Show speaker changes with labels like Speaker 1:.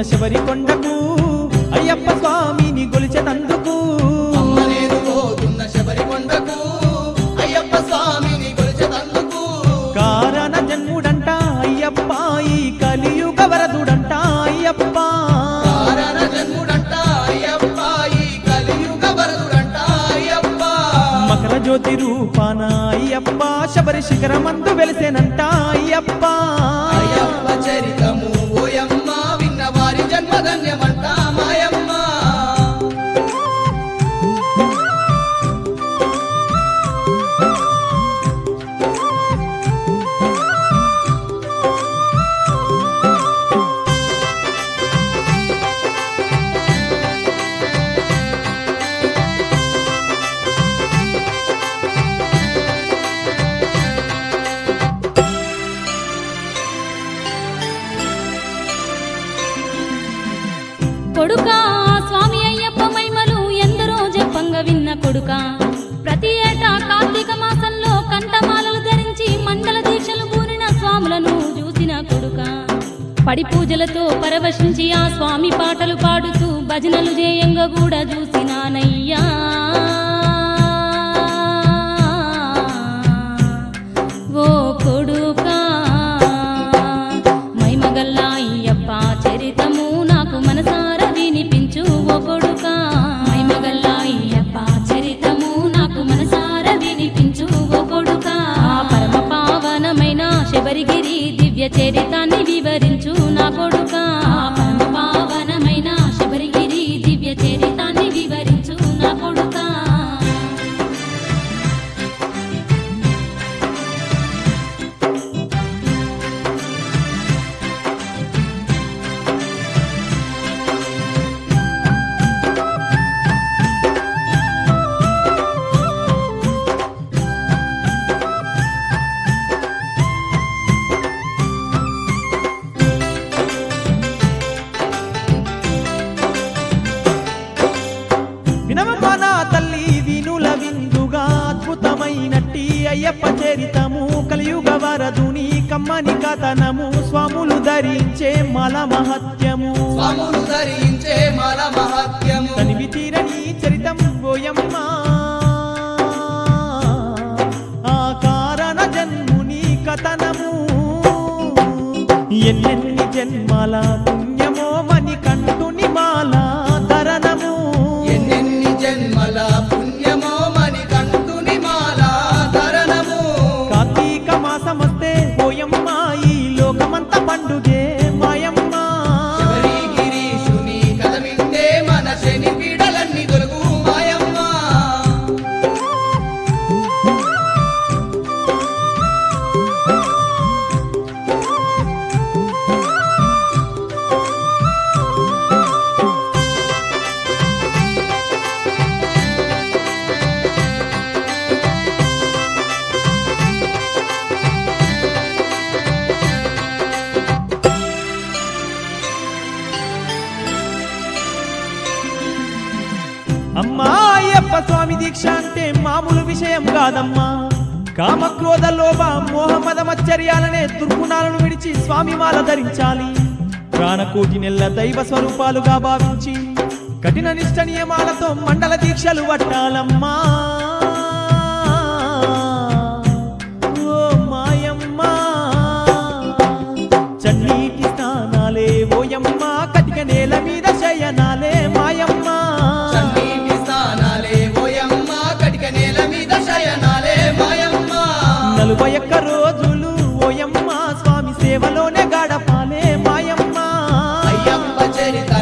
Speaker 1: శబరి కొండకు అయ్యప్ప స్వామిని గొలిచెనందుకు
Speaker 2: అమ్మ నేను పోతున్న శబరికొండకు అయ్యప్ప స్వామిని కొలిచెదందుకు
Speaker 1: కారణ జన్ముడంట అయ్యప్ప ఈ కలియుగ వరదుడంట అయ్యప్ప
Speaker 2: కారణ జన్ముడంట అయ్యప్ప ఈ కలియుగ వరదుడంట అయ్యప్ప
Speaker 1: మకర జ్యోతి రూపాన అయ్యప్ప శబరి శిఖరమందు వెలిసేనంట అయ్యప్ప
Speaker 2: అయ్యప్ప చరితము ఓయమ్మ విన్న వారి జన్మధన్యమంట మాయమ్మ
Speaker 3: కొడుకా స్వామి అయ్యప్ప మహిమలు ఎందరో జపంగ విన్న కొడుక ప్రతి ఏటా కార్తీక మాసంలో కంఠమాలలు ధరించి మండల దీక్షలు కూరిన స్వాములను చూసిన కొడుక పడి పూజలతో పరవశించి ఆ స్వామి పాటలు పాడుతూ భజనలు చేయంగా కూడా చూసినానయ్యా ఓ కొడుకా మైమగల్లా అయ్యప్ప చరితము నాకు మనసార వినిపించు ఓ కొడుకా మైమగల్లా అయ్యప్ప చరితము నాకు మనసార వినిపించు ఓ కొడుకా ఆ పరమ పావనమైన శబరిగిరి దివ్య చరితాన్ని వివరించు నా కొడుకా ఆ పరమ పావనమైన శబరిగిరి దివ్య చరితాన్ని వివరించు నా కొడుకా
Speaker 1: వినవమ్మ నా తల్లి వినుల విందుగా అద్భుతమైనట్టి అయ్యప్ప చరితము కలియుగ వరదుని కమ్మని కథనము స్వాములు ధరించే మల మహత్యము
Speaker 2: స్వాములు ధరించే మల మహత్యము
Speaker 1: తనివి తీరని చరితం పోయమ్మ ఆ కారణ జన్ముని కథనము ఎన్నెన్ని జన్మాల పుణ్యమో మని కంటుని మాల ధరణము
Speaker 2: ఎన్నెన్ని జన్మల పుణ్యమో మని కంటుని మాల ధరణము
Speaker 1: కార్తీక మాసమొస్తే పోయమ్మ ఈ లోకమంత పండుగే మాయమ్మ
Speaker 2: శబరి గిరీశుని కథ వింటే మన శని పీడలన్నీ తొలగు మాయమ్మ
Speaker 1: అమ్మా అయ్యప్ప స్వామి దీక్ష అంటే మామూలు విషయం కాదమ్మా కామక్రోధ లోభ మోహమదమచ్చర్యాలనే దుర్గుణాలను విడిచి స్వామి మాల ధరించాలి ప్రాణకోటి నెల్ల దైవ స్వరూపాలుగా భావించి కఠిన నిష్ట నియమాలతో మండల దీక్షలు పట్టాలమ్మా ఓ మాయమ్మా చన్నీటి స్నానాలే ఓయమ్మ కటిక నేల మీద శయనాలే మాయమ్మ
Speaker 2: చన్నీటి స్నానాలే ఓయమ్మ కటిక నేల మీద శయనాలే మాయమ్మ
Speaker 1: నలభై ఒక్క రోజులు ఓయమ్మ స్వామి సేవలోనే గడపాలే మాయమ్మ
Speaker 2: అయ్యప్ప చరిత